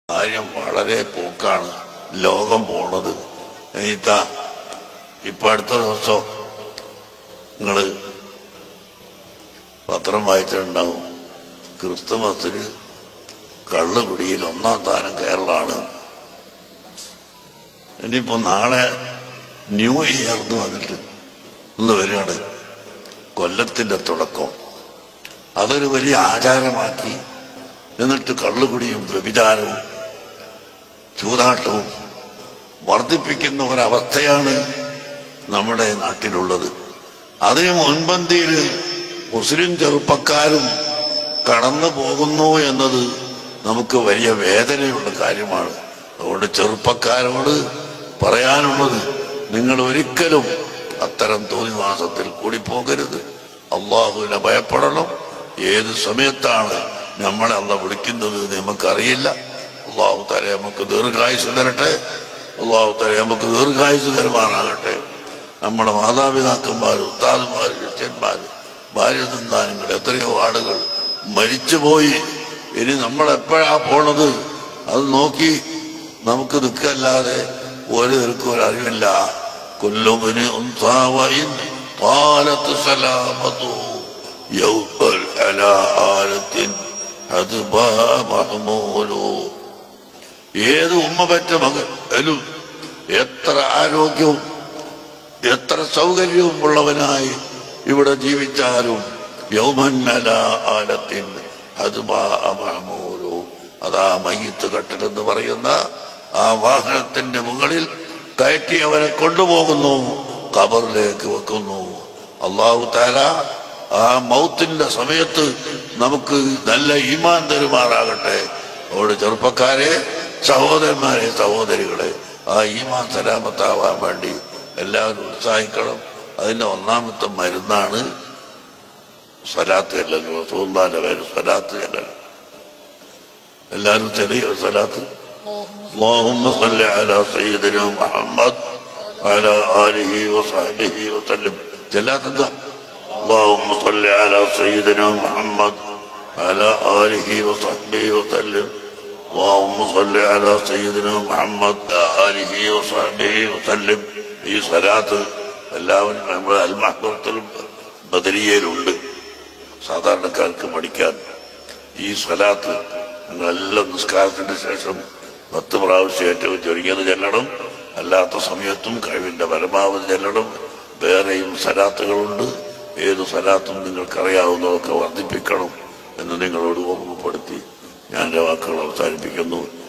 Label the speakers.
Speaker 1: കാര്യം വളരെ പോക്കാണ് ലോകം പോണത് ഇതാ ഇപ്പൊ അടുത്ത ദിവസം നിങ്ങള് പത്രം വായിച്ചിട്ടുണ്ടാവും ക്രിസ്തുമസിന് കള്ളുകുടിയിൽ ഒന്നാം സ്ഥാനം കേരളമാണ് ഇനിയിപ്പോ നാളെ ന്യൂ ഇയർ എന്ന് വന്നിട്ട് ഒന്ന് വരികയാണ് കൊല്ലത്തിന്റെ തുടക്കം അതൊരു വലിയ ആചാരമാക്കി എന്നിട്ട് കള്ളുകുടിയും വ്യഭിചാരവും ചൂതാട്ടവും വർദ്ധിപ്പിക്കുന്ന ഒരവസ്ഥയാണ് നമ്മുടെ നാട്ടിലുള്ളത് അതിന് മുൻപന്തിയിൽ മുസ്ലിം ചെറുപ്പക്കാരും കടന്നു പോകുന്നു എന്നത് നമുക്ക് വലിയ വേദനയുള്ള കാര്യമാണ് അതുകൊണ്ട് ചെറുപ്പക്കാരോട് പറയാനുള്ളത് നിങ്ങൾ ഒരിക്കലും അത്തരം തോന്നിവാസത്തിൽ കൂടി പോകരുത് അള്ളാഹുവിനെ ഭയപ്പെടണം ഏത് സമയത്താണ് നമ്മളെ അല്ല വിളിക്കുന്നത് എന്ന് നമുക്കറിയില്ല അള്ളാഹു തല നമുക്ക് ദീർഘായുസ് തരട്ടെ അള്ളാഹു തല നമുക്ക് ദീർഘായുസ് തരുമാറാകട്ടെ നമ്മുടെ മാതാപിതാക്കന്മാർ ഉസ്താദുമാർ ക്രിസ്ത്യന്മാർ ഭാര്യ സന്താനങ്ങൾ എത്രയോ ആളുകൾ മരിച്ചുപോയി ഇനി നമ്മൾ എപ്പോഴാ പോണത് അത് നോക്കി നമുക്ക് നിൽക്കല്ലാതെ ഓരോരുത്തർക്കും ഒരു അറിവില്ല കൊല്ലുമിന് പാലത്ത് സലാമത്തു യൗബൽ അലാ ആലത്തിൻ അത് മഹമൂലു ഏത് ഉമ്മ പറ്റ മകനും എത്ര ആരോഗ്യവും എത്ര സൗകര്യവും ഉള്ളവനായി ഇവിടെ ജീവിച്ചാലും യൗമന്നല ആലത്തിൻ അത് മഹമൂലു അതാ മയ്യത്ത് കട്ടിലെന്ന് പറയുന്ന ആ വാഹനത്തിന്റെ മുകളിൽ കയറ്റി അവനെ കൊണ്ടുപോകുന്നു കബറിലേക്ക് വെക്കുന്നു അള്ളാഹു താര ആ മൗത്തിന്റെ സമയത്ത് നമുക്ക് നല്ല ഈമാൻ തരുമാറാകട്ടെ അവിടെ ചെറുപ്പക്കാരെ സഹോദരന്മാരെ സഹോദരികളെ ആ ഈമാൻ സലാമത്താവാൻ വേണ്ടി എല്ലാവരും ഉത്സാഹിക്കണം അതിന്റെ ഒന്നാമത്തെ മരുന്നാണ് സ്വലാത്ത് ചെല്ലൽ റസൂല്ലാന്റെ പേര് സ്വലാത്ത് ചെല്ലൽ എല്ലാവരും ചെറിയ സ്വലാത്ത് اللهم صل على سيدنا محمد وعلى آله وصحبه وسلم جلات الله اللهم صل على سيدنا محمد وعلى آله وصحبه وسلم اللهم صل على سيدنا محمد وعلى آله وصحبه وسلم ഈ സ്വലാത്ത് എല്ലാവരും നമ്മുടെ അൽമഹബത്തിലും ബദരിയയിലുണ്ട് സാധാരണക്കാർക്ക് പഠിക്കാൻ ഈ സ്വലാത്ത് നിങ്ങളെല്ലാം നിസ്കാരത്തിന് ശേഷം പത്ത് പ്രാവശ്യം ഏറ്റവും ചുരുങ്ങിയത് ചെല്ലണം അല്ലാത്ത സമയത്തും കഴിവിന്റെ പരമാവധി ചെല്ലണം വേറെയും സലാത്തുകളുണ്ട് ഏത് സലാത്തും നിങ്ങൾക്കറിയാവുന്നതൊക്കെ വർദ്ധിപ്പിക്കണം എന്ന് നിങ്ങളോട് ഓർമ്മപ്പെടുത്തി ഞാൻ എൻ്റെ വാക്കുകൾ അവസാനിപ്പിക്കുന്നു